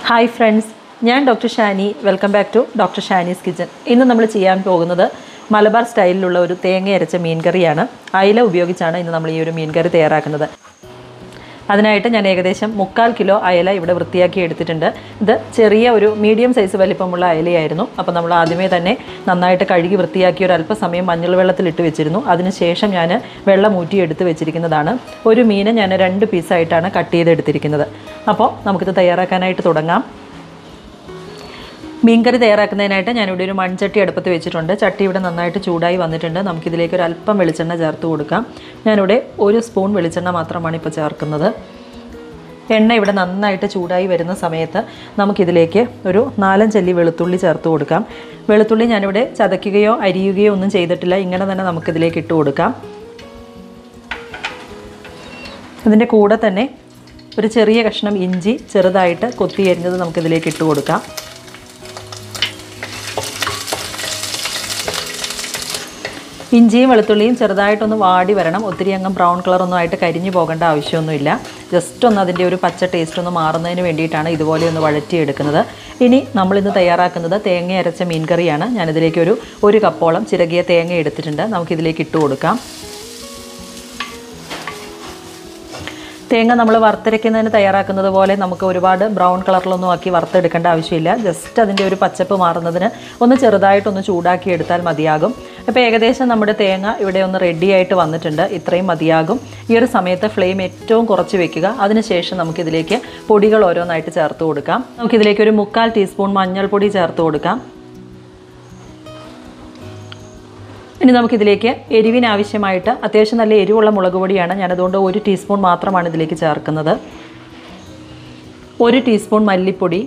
hi friends ഞാൻ doctor Shani welcome back to doctor Shani's kitchen ഇന്ന് നമ്മൾ ചെയ്യാൻ പോകുന്നത് മലബാർ സ്റ്റൈലിലുള്ള ഒരു തേങ്ങ അരച്ച മീൻ കറിയാണ് അയില ഉപയോഗിച്ചാണ് ഇന്ന് നമ്മൾ ഈ ഒരു മീൻ കറി തയ്യാറാക്കുന്നത് അതിനായിട്ട് ഞാൻ ഏകദേശം മുക്കാൽ കിലോ അയല ഇവിടെ വൃത്തിയാക്കി എടുത്തിട്ടുണ്ട് ഇത് ചെറിയ ഒരു മീഡിയം സൈസ് വലിപ്പമുള്ള അയലയായിരുന്നു അപ്പോൾ നമ്മൾ ആദ്യമേ തന്നെ നന്നായിട്ട് കഴുകി വൃത്തിയാക്കി ഒരു അല്പസമയം മഞ്ഞൾ വെള്ളത്തിലിട്ട് വെച്ചിരുന്നു അതിനുശേഷം ഞാൻ വെള്ളം ഊറ്റി എടുത്ത് വെച്ചിരിക്കുന്നതാണ് ഒരു മീന് ഞാൻ രണ്ട് പീസായിട്ടാണ് കട്ട് ചെയ്തെടുത്തിരിക്കുന്നത് അപ്പോൾ നമുക്കിത് തയ്യാറാക്കാനായിട്ട് തുടങ്ങാം മീൻകറി തയ്യാറാക്കുന്നതിനായിട്ട് ഞാനിവിടെ ഒരു മൺചട്ടി അടുപ്പത്ത് വെച്ചിട്ടുണ്ട് ചട്ടി ഇവിടെ നന്നായിട്ട് ചൂടായി വന്നിട്ടുണ്ട് നമുക്കിതിലേക്ക് ഒരു അല്പം വെളിച്ചെണ്ണ ചേർത്ത് കൊടുക്കാം ഞാനിവിടെ ഒരു സ്പൂൺ വെളിച്ചെണ്ണ മാത്രമാണ് ഇപ്പോൾ ചേർക്കുന്നത് എണ്ണ ഇവിടെ നന്നായിട്ട് ചൂടായി വരുന്ന സമയത്ത് നമുക്കിതിലേക്ക് ഒരു നാലഞ്ചല്ലി വെളുത്തുള്ളി ചേർത്ത് കൊടുക്കാം വെളുത്തുള്ളി ഞാനിവിടെ ചതയ്ക്കുകയോ അരിയുകയോ ഒന്നും ചെയ്തിട്ടില്ല ഇങ്ങനെ തന്നെ നമുക്കിതിലേക്ക് ഇട്ട് കൊടുക്കാം അതിൻ്റെ കൂടെ തന്നെ ഒരു ചെറിയ കഷ്ണം ഇഞ്ചി ചെറുതായിട്ട് കൊത്തി അരിഞ്ഞത് നമുക്കിതിലേക്ക് ഇട്ട് കൊടുക്കാം ഇഞ്ചിയും വെളുത്തുള്ളിയും ചെറുതായിട്ടൊന്ന് വാടി വരണം ഒത്തിരി അങ്ങ് ബ്രൗൺ കളറൊന്നും ആയിട്ട് കരിഞ്ഞു പോകേണ്ട ആവശ്യമൊന്നുമില്ല ജസ്റ്റ് ഒന്ന് അതിൻ്റെ ഒരു പച്ച ടേസ്റ്റ് ഒന്ന് മാറുന്നതിന് വേണ്ടിയിട്ടാണ് ഇതുപോലെ ഒന്ന് വഴറ്റിയെടുക്കുന്നത് ഇനി നമ്മളിന്ന് തയ്യാറാക്കുന്നത് തേങ്ങ അരച്ച മീൻ കറിയാണ് ഞാനിതിലേക്ക് ഒരു ഒരു കപ്പോളം ചിരകിയ തേങ്ങ എടുത്തിട്ടുണ്ട് നമുക്കിതിലേക്ക് ഇട്ട് കൊടുക്കാം തേങ്ങ നമ്മൾ വറുത്തരയ്ക്കുന്നതിന് തയ്യാറാക്കുന്നത് പോലെ നമുക്ക് ഒരുപാട് ബ്രൗൺ കളറിലൊന്നും ആക്കി വറുത്തെടുക്കേണ്ട ആവശ്യമില്ല ജസ്റ്റ് അതിൻ്റെ ഒരു പച്ചപ്പ് മാറുന്നതിന് ഒന്ന് ചെറുതായിട്ടൊന്ന് ചൂടാക്കി എടുത്താൽ മതിയാകും അപ്പോൾ ഏകദേശം നമ്മുടെ തേങ്ങ ഇവിടെ ഒന്ന് റെഡി ആയിട്ട് വന്നിട്ടുണ്ട് ഇത്രയും മതിയാകും ഈ ഒരു സമയത്ത് ഫ്ലെയിം ഏറ്റവും കുറച്ച് വെക്കുക അതിനുശേഷം നമുക്കിതിലേക്ക് പൊടികൾ ഓരോന്നായിട്ട് ചേർത്ത് കൊടുക്കാം നമുക്കിതിലേക്ക് ഒരു മുക്കാൽ ടീസ്പൂൺ മഞ്ഞൾപ്പൊടി ചേർത്ത് കൊടുക്കാം ഇനി നമുക്കിതിലേക്ക് എരിവിന് ആവശ്യമായിട്ട് അത്യാവശ്യം നല്ല എരിവുള്ള മുളക് പൊടിയാണ് ഞാനതുകൊണ്ട് ഒരു ടീസ്പൂൺ മാത്രമാണ് ഇതിലേക്ക് ചേർക്കുന്നത് ഒരു ടീസ്പൂൺ മല്ലിപ്പൊടി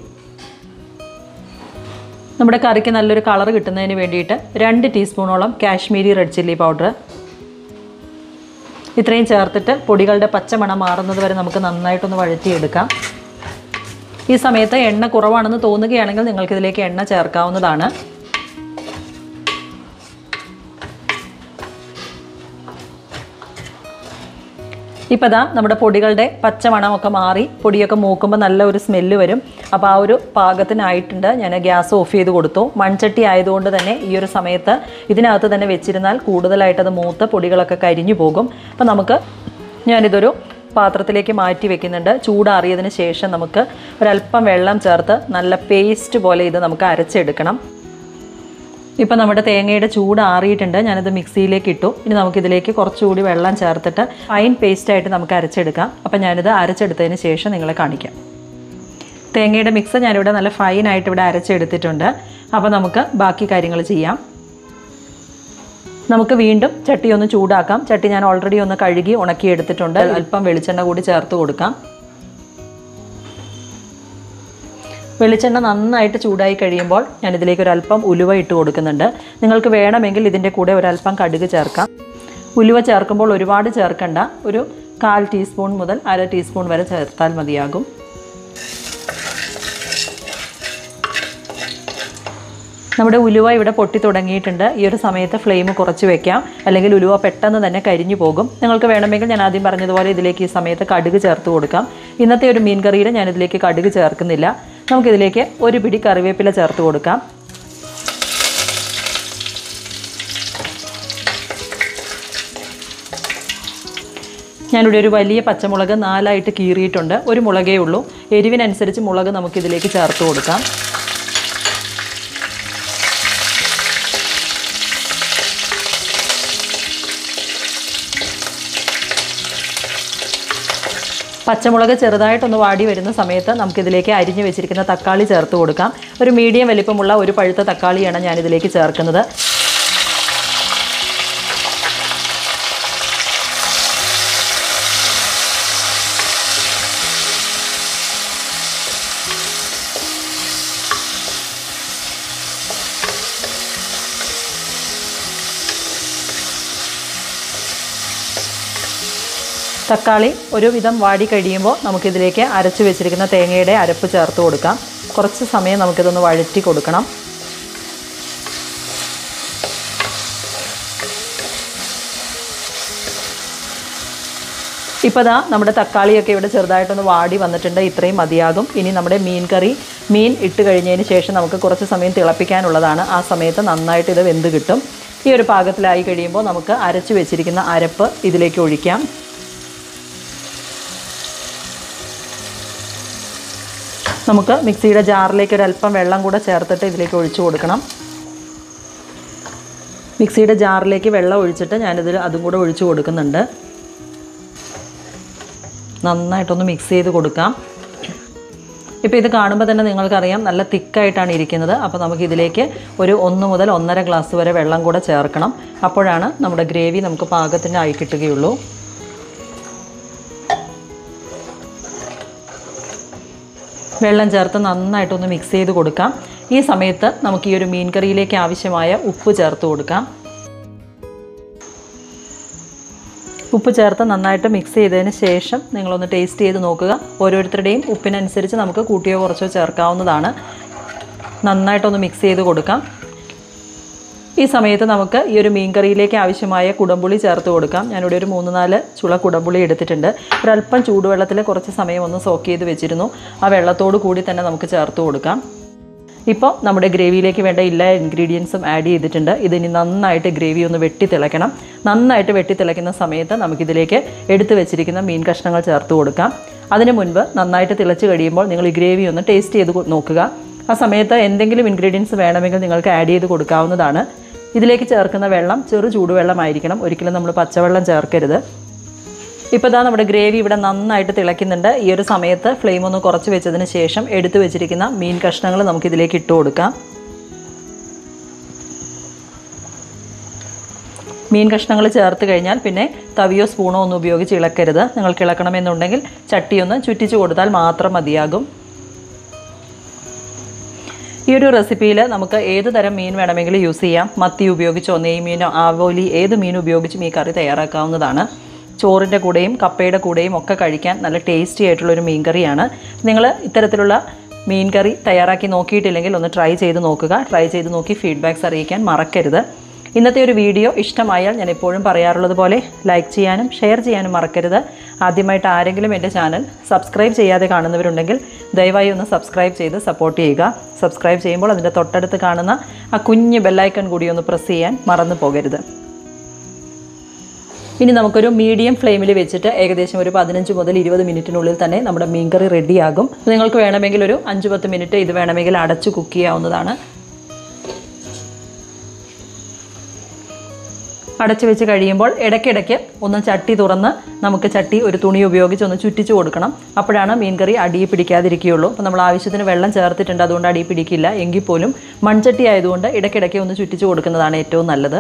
നമ്മുടെ കറിക്ക് നല്ലൊരു കളർ കിട്ടുന്നതിന് വേണ്ടിയിട്ട് രണ്ട് ടീസ്പൂണോളം കാശ്മീരി റെഡ് ചില്ലി പൗഡർ ഇത്രയും ചേർത്തിട്ട് പൊടികളുടെ പച്ചമണം മാറുന്നത് വരെ നമുക്ക് നന്നായിട്ടൊന്ന് വഴറ്റിയെടുക്കാം ഈ സമയത്ത് എണ്ണ കുറവാണെന്ന് തോന്നുകയാണെങ്കിൽ നിങ്ങൾക്കിതിലേക്ക് എണ്ണ ചേർക്കാവുന്നതാണ് ഇപ്പോൾ ദാ നമ്മുടെ പൊടികളുടെ പച്ചമണമൊക്കെ മാറി പൊടിയൊക്കെ മൂക്കുമ്പോൾ നല്ല ഒരു സ്മെല്ല് വരും അപ്പോൾ ആ ഒരു പാകത്തിനായിട്ടുണ്ട് ഞാൻ ഗ്യാസ് ഓഫ് ചെയ്ത് കൊടുത്തു മൺചട്ടി ആയതുകൊണ്ട് തന്നെ ഈ ഒരു സമയത്ത് ഇതിനകത്ത് തന്നെ വെച്ചിരുന്നാൽ കൂടുതലായിട്ട് അത് മൂത്ത് പൊടികളൊക്കെ കരിഞ്ഞു പോകും അപ്പോൾ നമുക്ക് ഞാനിതൊരു പാത്രത്തിലേക്ക് മാറ്റി വെക്കുന്നുണ്ട് ചൂടാറിയതിന് ശേഷം നമുക്ക് ഒരല്പം വെള്ളം ചേർത്ത് നല്ല പേസ്റ്റ് പോലെ ഇത് നമുക്ക് അരച്ചെടുക്കണം ഇപ്പം നമ്മുടെ തേങ്ങയുടെ ചൂട് ആറിയിട്ടുണ്ട് ഞാനത് മിക്സിയിലേക്ക് ഇട്ടു ഇനി നമുക്കിതിലേക്ക് കുറച്ചുകൂടി വെള്ളം ചേർത്തിട്ട് ഫൈൻ പേസ്റ്റായിട്ട് നമുക്ക് അരച്ചെടുക്കാം അപ്പം ഞാനിത് അരച്ചെടുത്തതിന് ശേഷം നിങ്ങളെ കാണിക്കാം തേങ്ങയുടെ മിക്സ് ഞാനിവിടെ നല്ല ഫൈനായിട്ട് ഇവിടെ അരച്ചെടുത്തിട്ടുണ്ട് അപ്പോൾ നമുക്ക് ബാക്കി കാര്യങ്ങൾ ചെയ്യാം നമുക്ക് വീണ്ടും ചട്ടി ഒന്ന് ചൂടാക്കാം ചട്ടി ഞാൻ ഓൾറെഡി ഒന്ന് കഴുകി ഉണക്കിയെടുത്തിട്ടുണ്ട് അല്പം വെളിച്ചെണ്ണ കൂടി ചേർത്ത് കൊടുക്കാം വെളിച്ചെണ്ണ നന്നായിട്ട് ചൂടായി കഴിയുമ്പോൾ ഞാൻ ഇതിലേക്ക് ഒരല്പം ഉലുവ ഇട്ട് കൊടുക്കുന്നുണ്ട് നിങ്ങൾക്ക് വേണമെങ്കിൽ ഇതിൻ്റെ കൂടെ ഒരല്പം കടുക് ചേർക്കാം ഉലുവ ചേർക്കുമ്പോൾ ഒരുപാട് ചേർക്കണ്ട ഒരു കാൽ ടീസ്പൂൺ മുതൽ അര ടീസ്പൂൺ വരെ ചേർത്താൽ മതിയാകും നമ്മുടെ ഉലുവ ഇവിടെ പൊട്ടി തുടങ്ങിയിട്ടുണ്ട് ഈ ഒരു സമയത്ത് ഫ്ലെയിം കുറച്ച് വെക്കാം അല്ലെങ്കിൽ ഉലുവ പെട്ടെന്ന് തന്നെ കരിഞ്ഞു പോകും നിങ്ങൾക്ക് വേണമെങ്കിൽ ഞാൻ ആദ്യം പറഞ്ഞതുപോലെ ഇതിലേക്ക് ഈ സമയത്ത് കടുക് ചേർത്ത് കൊടുക്കാം ഇന്നത്തെ ഒരു മീൻ കറിയിൽ ഞാൻ ഇതിലേക്ക് കടുക് ചേർക്കുന്നില്ല നമുക്കിതിലേക്ക് ഒരു പിടി കറിവേപ്പില ചേർത്ത് കൊടുക്കാം ഞാനിവിടെ ഒരു വലിയ പച്ചമുളക് നാലായിട്ട് കീറിയിട്ടുണ്ട് ഒരു മുളകേ ഉള്ളൂ എരിവിനനുസരിച്ച് മുളക് നമുക്കിതിലേക്ക് ചേർത്ത് കൊടുക്കാം പച്ചമുളക് ചെറുതായിട്ടൊന്ന് വാടി വരുന്ന സമയത്ത് നമുക്കിതിലേക്ക് അരിഞ്ഞു വെച്ചിരിക്കുന്ന തക്കാളി ചേർത്ത് കൊടുക്കാം ഒരു മീഡിയം വലിപ്പമുള്ള ഒരു പഴുത്ത തക്കാളിയാണ് ഞാനിതിലേക്ക് ചേർക്കുന്നത് തക്കാളി ഒരുവിധം വാടി കഴിയുമ്പോൾ നമുക്കിതിലേക്ക് അരച്ച് വെച്ചിരിക്കുന്ന തേങ്ങയുടെ അരപ്പ് ചേർത്ത് കൊടുക്കാം കുറച്ച് സമയം നമുക്കിതൊന്ന് വഴറ്റി കൊടുക്കണം ഇപ്പോൾ ദാ നമ്മുടെ തക്കാളിയൊക്കെ ഇവിടെ ചെറുതായിട്ടൊന്ന് വാടി വന്നിട്ടുണ്ട് ഇത്രയും മതിയാകും ഇനി നമ്മുടെ മീൻ കറി മീൻ ഇട്ട് കഴിഞ്ഞതിന് ശേഷം നമുക്ക് കുറച്ച് സമയം തിളപ്പിക്കാനുള്ളതാണ് ആ സമയത്ത് നന്നായിട്ട് ഇത് വെന്ത് കിട്ടും ഈ ഒരു പാകത്തിലായി കഴിയുമ്പോൾ നമുക്ക് അരച്ച് വെച്ചിരിക്കുന്ന അരപ്പ് ഇതിലേക്ക് ഒഴിക്കാം നമുക്ക് മിക്സിയുടെ ജാറിലേക്ക് ഒരു അല്പം വെള്ളം കൂടെ ചേർത്തിട്ട് ഇതിലേക്ക് ഒഴിച്ചു കൊടുക്കണം മിക്സിയുടെ ജാറിലേക്ക് വെള്ളം ഒഴിച്ചിട്ട് ഞാനിതിൽ അതും കൂടെ ഒഴിച്ചു കൊടുക്കുന്നുണ്ട് നന്നായിട്ടൊന്ന് മിക്സ് ചെയ്ത് കൊടുക്കാം ഇപ്പോൾ ഇത് കാണുമ്പോൾ തന്നെ നിങ്ങൾക്കറിയാം നല്ല തിക്കായിട്ടാണ് ഇരിക്കുന്നത് അപ്പോൾ നമുക്ക് ഇതിലേക്ക് ഒരു ഒന്ന് മുതൽ ഒന്നര ഗ്ലാസ് വരെ വെള്ളം കൂടെ ചേർക്കണം അപ്പോഴാണ് നമ്മുടെ ഗ്രേവി നമുക്ക് പാകത്തിന് ആയി കിട്ടുകയുള്ളൂ വെള്ളം ചേർത്ത് നന്നായിട്ടൊന്ന് മിക്സ് ചെയ്ത് കൊടുക്കാം ഈ സമയത്ത് നമുക്ക് ഈ ഒരു മീൻ കറിയിലേക്ക് ആവശ്യമായ ഉപ്പ് ചേർത്ത് കൊടുക്കാം ഉപ്പ് ചേർത്ത് നന്നായിട്ട് മിക്സ് ചെയ്തതിന് ശേഷം നിങ്ങളൊന്ന് ടേസ്റ്റ് ചെയ്ത് നോക്കുക ഓരോരുത്തരുടെയും ഉപ്പിനനുസരിച്ച് നമുക്ക് കൂട്ടിയോ കുറച്ചോ ചേർക്കാവുന്നതാണ് നന്നായിട്ടൊന്ന് മിക്സ് ചെയ്ത് കൊടുക്കാം ഈ സമയത്ത് നമുക്ക് ഈ ഒരു മീൻ കറിയിലേക്ക് ആവശ്യമായ കുടംപുളി ചേർത്ത് കൊടുക്കാം ഞാനിവിടെ ഒരു മൂന്ന് നാല് ചുള കുടംപുളി എടുത്തിട്ടുണ്ട് ഒരല്പം ചൂടുവെള്ളത്തിൽ കുറച്ച് സമയം ഒന്ന് സോക്ക് ചെയ്ത് വെച്ചിരുന്നു ആ വെള്ളത്തോട് കൂടി തന്നെ നമുക്ക് ചേർത്ത് കൊടുക്കാം ഇപ്പോൾ നമ്മുടെ ഗ്രേവിയിലേക്ക് വേണ്ട എല്ലാ ഇൻഗ്രീഡിയൻസും ആഡ് ചെയ്തിട്ടുണ്ട് ഇതിനി നന്നായിട്ട് ഗ്രേവി ഒന്ന് വെട്ടി തിളയ്ക്കണം നന്നായിട്ട് വെട്ടി തിളയ്ക്കുന്ന സമയത്ത് നമുക്കിതിലേക്ക് എടുത്തു വെച്ചിരിക്കുന്ന മീൻ കഷ്ണങ്ങൾ ചേർത്ത് കൊടുക്കാം അതിന് മുൻപ് നന്നായിട്ട് തിളച്ച് കഴിയുമ്പോൾ നിങ്ങൾ ഈ ഗ്രേവി ഒന്ന് ടേസ്റ്റ് ചെയ്ത് കൊ- നോക്കുക ആ സമയത്ത് എന്തെങ്കിലും ഇൻഗ്രീഡിയൻസ് വേണമെങ്കിൽ നിങ്ങൾക്ക് ആഡ് ചെയ്ത് കൊടുക്കാവുന്നതാണ് ഇതിലേക്ക് ചേർക്കുന്ന വെള്ളം ചെറു ചൂടുവെള്ളമായിരിക്കണം ഒരിക്കലും നമ്മൾ പച്ചവെള്ളം ചേർക്കരുത് ഇപ്പോൾ ഇതാ നമ്മുടെ ഗ്രേവി ഇവിടെ നന്നായിട്ട് തിളയ്ക്കുന്നുണ്ട് ഈ ഒരു സമയത്ത് ഫ്ലെയിം ഒന്ന് കുറച്ച് വെച്ചതിന് ശേഷം എടുത്തു വെച്ചിരിക്കുന്ന മീൻ കഷ്ണങ്ങൾ നമുക്ക് ഇതിലേക്ക് ഇട്ട് കൊടുക്കാം മീൻ കഷ്ണങ്ങൾ ചേർത്ത് കഴിഞ്ഞാൽ പിന്നെ തവിയോ സ്പൂണോ ഒന്നും ഉപയോഗിച്ച് ഇളക്കരുത് നിങ്ങൾക്ക് ഇളക്കണമെന്നുണ്ടെങ്കിൽ ചട്ടിയൊന്ന് ചുറ്റിച്ച് കൊടുത്താൽ മാത്രം മതിയാകും ഈ ഒരു റെസിപ്പിയിൽ നമുക്ക് ഏത് തരം മീൻ വേണമെങ്കിലും യൂസ് ചെയ്യാം മത്തി ഉപയോഗിച്ചോ നെയ്മീനോ ആവോലി ഏത് മീൻ ഉപയോഗിച്ചും ഈ കറി തയ്യാറാക്കാവുന്നതാണ് ചോറിൻ്റെ കൂടെയും കപ്പയുടെ കൂടെയും ഒക്കെ കഴിക്കാൻ നല്ല ടേസ്റ്റി ആയിട്ടുള്ളൊരു മീൻ കറിയാണ് നിങ്ങൾ ഇത്തരത്തിലുള്ള മീൻ കറി തയ്യാറാക്കി നോക്കിയിട്ടില്ലെങ്കിൽ ഒന്ന് ട്രൈ ചെയ്ത് നോക്കുക ട്രൈ ചെയ്ത് നോക്കി ഫീഡ്ബാക്ക്സ് അറിയിക്കാൻ മറക്കരുത് ഇന്നത്തെ ഒരു വീഡിയോ ഇഷ്ടമായാൽ ഞാൻ എപ്പോഴും പറയാറുള്ളത് പോലെ ലൈക്ക് ചെയ്യാനും ഷെയർ ചെയ്യാനും മറക്കരുത് ആദ്യമായിട്ട് ആരെങ്കിലും എൻ്റെ ചാനൽ സബ്സ്ക്രൈബ് ചെയ്യാതെ കാണുന്നവരുണ്ടെങ്കിൽ ദയവായി ഒന്ന് സബ്സ്ക്രൈബ് ചെയ്ത് സപ്പോർട്ട് ചെയ്യുക സബ്സ്ക്രൈബ് ചെയ്യുമ്പോൾ അതിൻ്റെ തൊട്ടടുത്ത് കാണുന്ന ആ കുഞ്ഞ് ബെല്ലൈക്കൺ കൂടി ഒന്ന് പ്രസ് ചെയ്യാൻ മറന്നു പോകരുത് ഇനി നമുക്കൊരു മീഡിയം ഫ്ലെയിമിൽ വെച്ചിട്ട് ഏകദേശം ഒരു പതിനഞ്ച് മുതൽ ഇരുപത് മിനിറ്റിനുള്ളിൽ തന്നെ നമ്മുടെ മീൻകറി റെഡിയാകും നിങ്ങൾക്ക് വേണമെങ്കിൽ ഒരു അഞ്ച് പത്ത് മിനിറ്റ് ഇത് വേണമെങ്കിൽ അടച്ച് കുക്ക് ചെയ്യാവുന്നതാണ് അടച്ചു വെച്ച് കഴിയുമ്പോൾ ഇടയ്ക്കിടയ്ക്ക് ഒന്ന് ചട്ടി തുറന്ന് നമുക്ക് ചട്ടി ഒരു തുണി ഉപയോഗിച്ച് ഒന്ന് ചുറ്റിച്ച് കൊടുക്കണം അപ്പോഴാണ് മീൻകറി അടിയിൽ പിടിക്കാതിരിക്കുകയുള്ളൂ അപ്പോൾ നമ്മൾ ആവശ്യത്തിന് വെള്ളം ചേർത്തിട്ടുണ്ട് അതുകൊണ്ട് അടിയിൽ പിടിക്കില്ല എങ്കിൽ പോലും മൺചട്ടി ആയതുകൊണ്ട് ഇടയ്ക്കിടയ്ക്ക് ഒന്ന് ചുറ്റിച്ച് കൊടുക്കുന്നതാണ് ഏറ്റവും നല്ലത്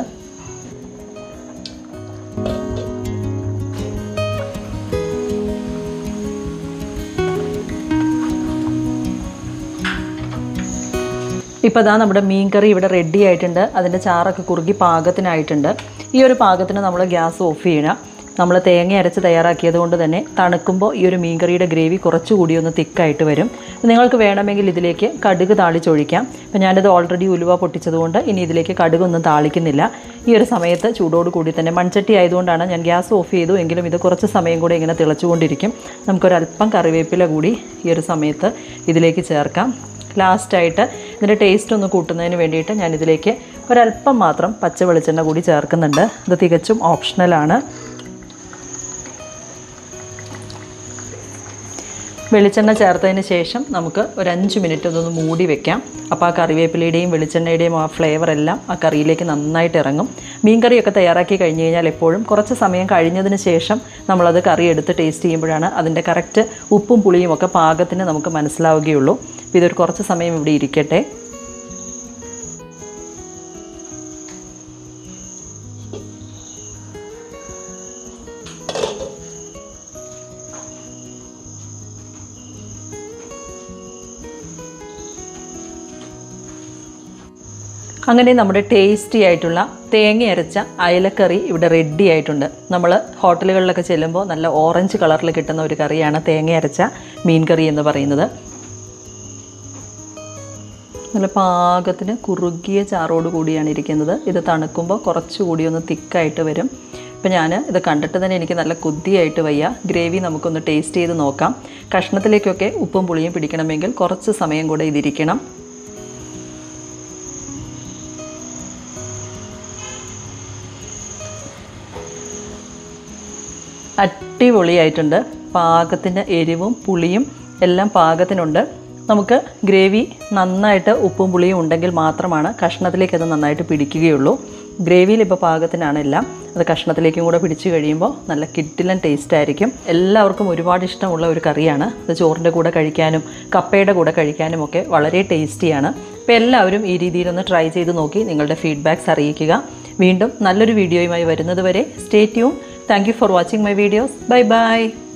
ഇപ്പോൾ ഇതാ നമ്മുടെ മീൻ കറി ഇവിടെ റെഡി ആയിട്ടുണ്ട് അതിൻ്റെ ചാറൊക്കെ കുറുകി പാകത്തിനായിട്ടുണ്ട് ഈ ഒരു പാകത്തിന് നമ്മൾ ഗ്യാസ് ഓഫ് ചെയ്യണം നമ്മൾ തേങ്ങ അരച്ച് തയ്യാറാക്കിയത് കൊണ്ട് തന്നെ തണുക്കുമ്പോൾ ഈ ഒരു മീൻ കറിയുടെ ഗ്രേവി കുറച്ചുകൂടി ഒന്ന് തിക്കായിട്ട് വരും നിങ്ങൾക്ക് വേണമെങ്കിൽ ഇതിലേക്ക് കടുക് താളിച്ചൊഴിക്കാം അപ്പോൾ ഞാനിത് ഓൾറെഡി ഉലുവ പൊട്ടിച്ചതുകൊണ്ട് ഇനി ഇതിലേക്ക് കടുകൊന്നും താളിക്കുന്നില്ല ഈ ഒരു സമയത്ത് ചൂടോട് കൂടി തന്നെ മൺചട്ടി ആയതുകൊണ്ടാണ് ഞാൻ ഗ്യാസ് ഓഫ് ചെയ്തു എങ്കിലും ഇത് കുറച്ച് സമയം കൂടെ ഇങ്ങനെ തിളച്ചുകൊണ്ടിരിക്കും നമുക്കൊരല്പം കറിവേപ്പില കൂടി ഈ ഒരു സമയത്ത് ഇതിലേക്ക് ചേർക്കാം ലാസ്റ്റായിട്ട് ഇതിൻ്റെ ടേസ്റ്റ് ഒന്ന് കൂട്ടുന്നതിന് വേണ്ടിയിട്ട് ഞാനിതിലേക്ക് ഒരല്പം മാത്രം പച്ച വെളിച്ചെണ്ണ കൂടി ചേർക്കുന്നുണ്ട് ഇത് തികച്ചും ഓപ്ഷണലാണ് വെളിച്ചെണ്ണ ചേർത്തതിന് ശേഷം നമുക്ക് ഒരു അഞ്ച് മിനിറ്റ് ഒന്നൊന്ന് മൂടി വെക്കാം അപ്പോൾ ആ കറിവേപ്പിലയുടെയും വെളിച്ചെണ്ണയുടെയും ആ ഫ്ലേവർ എല്ലാം ആ കറിയിലേക്ക് നന്നായിട്ട് ഇറങ്ങും മീൻ കറിയൊക്കെ തയ്യാറാക്കി കഴിഞ്ഞ് കഴിഞ്ഞാൽ എപ്പോഴും കുറച്ച് സമയം കഴിഞ്ഞതിന് ശേഷം നമ്മളത് കറി എടുത്ത് ടേസ്റ്റ് ചെയ്യുമ്പോഴാണ് അതിൻ്റെ കറക്റ്റ് ഉപ്പും പുളിയും ഒക്കെ പാകത്തിന് നമുക്ക് മനസ്സിലാവുകയുള്ളൂ അപ്പോൾ ഇതൊരു കുറച്ച് സമയം ഇവിടെ ഇരിക്കട്ടെ അങ്ങനെ നമ്മുടെ ടേസ്റ്റി ആയിട്ടുള്ള തേങ്ങ അരച്ച അയലക്കറി ഇവിടെ റെഡി ആയിട്ടുണ്ട് നമ്മൾ ഹോട്ടലുകളിലൊക്കെ ചെല്ലുമ്പോൾ നല്ല ഓറഞ്ച് കളറിൽ കിട്ടുന്ന ഒരു കറിയാണ് തേങ്ങ അരച്ച മീൻ കറി എന്ന് പറയുന്നത് നല്ല പാകത്തിന് കുറുകിയ ചാറോട് കൂടിയാണ് ഇരിക്കുന്നത് ഇത് തണുക്കുമ്പോൾ കുറച്ചുകൂടി ഒന്ന് തിക്കായിട്ട് വരും ഇപ്പം ഞാൻ ഇത് കണ്ടിട്ട് തന്നെ എനിക്ക് നല്ല കൊതിയായിട്ട് വയ്യ ഗ്രേവി നമുക്കൊന്ന് ടേസ്റ്റ് ചെയ്ത് നോക്കാം കഷ്ണത്തിലേക്കൊക്കെ ഉപ്പും പുളിയും പിടിക്കണമെങ്കിൽ കുറച്ച് സമയം കൂടെ ഇതിരിക്കണം അടിപൊളിയായിട്ടുണ്ട് പാകത്തിന് എരിവും പുളിയും എല്ലാം പാകത്തിനുണ്ട് നമുക്ക് ഗ്രേവി നന്നായിട്ട് ഉപ്പും പുളിയും ഉണ്ടെങ്കിൽ മാത്രമാണ് കഷ്ണത്തിലേക്ക് അത് നന്നായിട്ട് പിടിക്കുകയുള്ളൂ ഗ്രേവിയിൽ ഇപ്പോൾ പാകത്തിനാണ് എല്ലാം അത് കഷ്ണത്തിലേക്കും കൂടെ പിടിച്ചു കഴിയുമ്പോൾ നല്ല കിട്ടിലൻ ടേസ്റ്റ് ആയിരിക്കും എല്ലാവർക്കും ഒരുപാട് ഇഷ്ടമുള്ള ഒരു കറിയാണ് അത് ചോറിൻ്റെ കൂടെ കഴിക്കാനും കപ്പയുടെ കൂടെ കഴിക്കാനും ഒക്കെ വളരെ ടേസ്റ്റിയാണ് അപ്പോൾ എല്ലാവരും ഈ രീതിയിലൊന്ന് ട്രൈ ചെയ്ത് നോക്കി നിങ്ങളുടെ ഫീഡ്ബാക്ക്സ് അറിയിക്കുക വീണ്ടും നല്ലൊരു വീഡിയോയുമായി വരുന്നത് വരെ stay tune thank you for watching my videos bye by